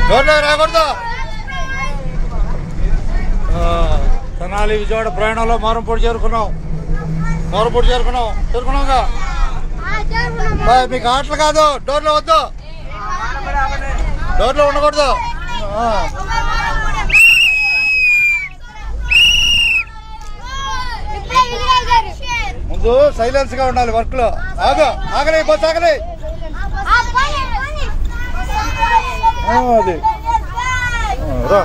రోడ్లో రాకూడదు ఆ, తెనాలి విజయవాడ ప్రయాణంలో మారంపూడి చేరుకున్నాం మారంపూడి చేరుకున్నాం చేరుకున్నాంగా బాయ్ మీకు ఆటలు కాదు డోర్లో వద్దు డోర్లో ఉండకూడదు ఆ, ముందు సైలెన్స్ గా ఉండాలి వర్క్ లో ఆగు ఆగలే బస్ ఆగలే ఆ, అది ఆ, రా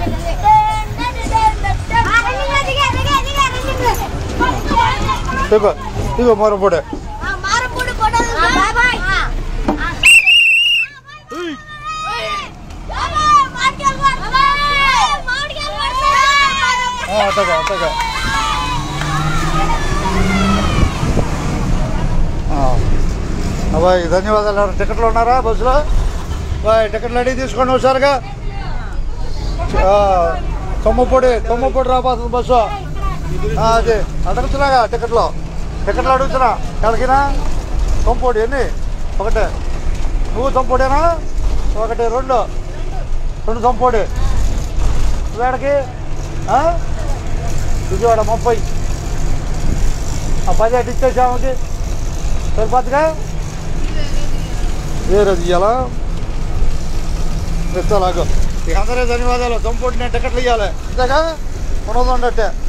దిగో దిగో మారంపూడి ఆ, అట్టగా అట్టగా ఆ. అబ్బాయి ధన్యవాదాలు టికెట్లు ఉన్నారా బస్సులో బాయ్ టికెట్లు అడిగి తీసుకోండి ఒకసారిగా ఆ, తొమ్మపొడి తొమ్మపొడి రాబోతుంది బస్సు ఆ, అది అడుగుతున్నాగా టికెట్లు టికెట్లు అడుగుతున్నా ఎక్కడికినా తొంపొడి ఎన్ని ఒకటే నువ్వు తొంపొడేనా ఒకటి రెండు రెండు తొంపొడి వేడకి విజయవాడ ముప్పై ఆ పది అటు ఇచ్చేసామకి సరిపోతుందిగా వేరేది ఇవ్వాలా ఇస్తాలాగు ఇక అందరే ధన్యవాదాలు తొంపొడి నేను టికెట్లు ఇవ్వాలి అంతేగా ఉన్నది ఉండట్టే